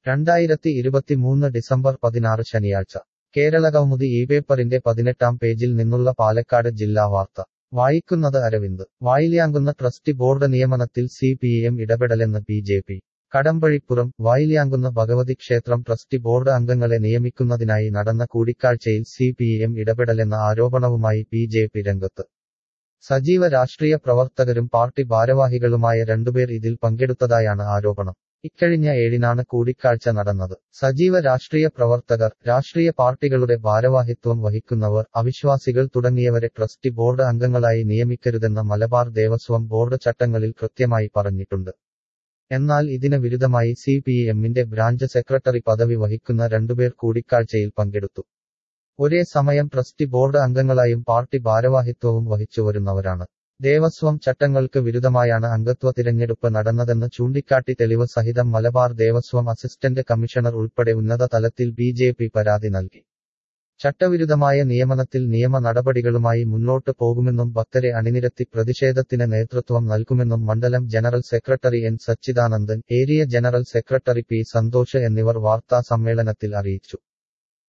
രണ്ടായിരത്തി ഇരുപത്തിമൂന്ന് ഡിസംബർ പതിനാറ് ശനിയാഴ്ച കേരളകൗമുദി ഈ പേപ്പറിന്റെ പതിനെട്ടാം പേജിൽ നിന്നുള്ള പാലക്കാട് ജില്ലാ വാർത്ത വായിക്കുന്നത് അരവിന്ദ് വായില്യാങ്കുന്ന ട്രസ്റ്റി ബോർഡ് നിയമനത്തിൽ സി പി എം ഇടപെടലെന്ന് B J P Kadambazhipuram Vayilyamkunnu Bhagavathi ക്ഷേത്രം ട്രസ്റ്റി ബോർഡ് അംഗങ്ങളെ നിയമിക്കുന്നതിനായി നടന്ന കൂടിക്കാഴ്ചയിൽ സി പി എം ഇടപെടലെന്ന ആരോപണവുമായി ബി ജെ പി രംഗത്ത് സജീവ രാഷ്ട്രീയ പ്രവർത്തകരും പാർട്ടി ഭാരവാഹികളുമായ രണ്ടുപേർ ഇതിൽ പങ്കെടുത്തതായാണ് ആരോപണം ഇക്കഴിഞ്ഞ ഏഴിനാണ് കൂടിക്കാഴ്ച നടന്നത് സജീവ രാഷ്ട്രീയ പ്രവർത്തകർ രാഷ്ട്രീയ പാർട്ടികളുടെ ഭാരവാഹിത്വം വഹിക്കുന്നവർ അവിശ്വാസികൾ തുടങ്ങിയവരെ ട്രസ്റ്റി ബോർഡ് അംഗങ്ങളായി നിയമിക്കരുതെന്ന മലബാർ ദേവസ്വം ബോർഡ് ചട്ടങ്ങളിൽ കൃത്യമായി പറഞ്ഞിട്ടുണ്ട് എന്നാൽ ഇതിന് വിരുദ്ധമായി സി പി എമ്മിന്റെ ബ്രാഞ്ച് സെക്രട്ടറി പദവി വഹിക്കുന്ന രണ്ടുപേർ കൂടിക്കാഴ്ചയിൽ പങ്കെടുത്തു ഒരേ സമയം ട്രസ്റ്റി ബോർഡ് അംഗങ്ങളായും പാർട്ടി ഭാരവാഹിത്വവും വഹിച്ചുവരുന്നവരാണ് ദേവസ്വം ചട്ടങ്ങൾക്ക് വിരുദ്ധമായാണ് അംഗത്വ തിരഞ്ഞെടുപ്പ് നടന്നതെന്ന് ചൂണ്ടിക്കാട്ടി തെളിവ് സഹിതം മലബാർ ദേവസ്വം അസിസ്റ്റന്റ് കമ്മീഷണർ ഉൾപ്പെടെ ഉന്നത തലത്തിൽ ബി ജെ പി പരാതി നൽകി ചട്ടവിരുദ്ധമായ നിയമനത്തിൽ നിയമ നടപടികളുമായി മുന്നോട്ട് പോകുമെന്നും ഭക്തരെ അണിനിരത്തി പ്രതിഷേധത്തിന് നേതൃത്വം നൽകുമെന്നും മണ്ഡലം general secretary N Sachidanandan area general secretary P Santhosh എന്നിവർ വാർത്താ സമ്മേളനത്തിൽ അറിയിച്ചു